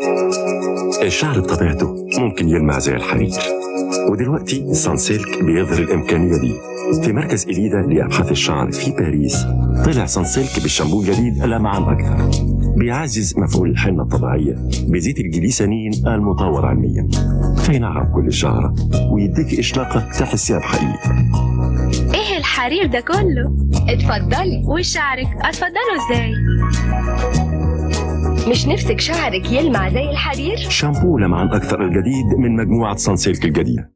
الشعر بطبيعته ممكن يلمع زي الحرير ودلوقتي سانسيلك بيظهر الإمكانية دي في مركز إليدا لأبحاث الشعر في باريس طلع سانسيلك بالشامبو الجديد لمعان أكثر بيعزز مفعول الحنة الطبيعية بزيت الجليسانين المطور علميا فينعم كل الشعر ويديك إشلاقة تحسيها بحقيقة ايه الحرير ده كله اتفضلي وشعرك اتفضلوا ازاي مش نفسك شعرك يلمع زي الحرير شامبو لمعان أكثر الجديد من مجموعة سانسيلك الجديدة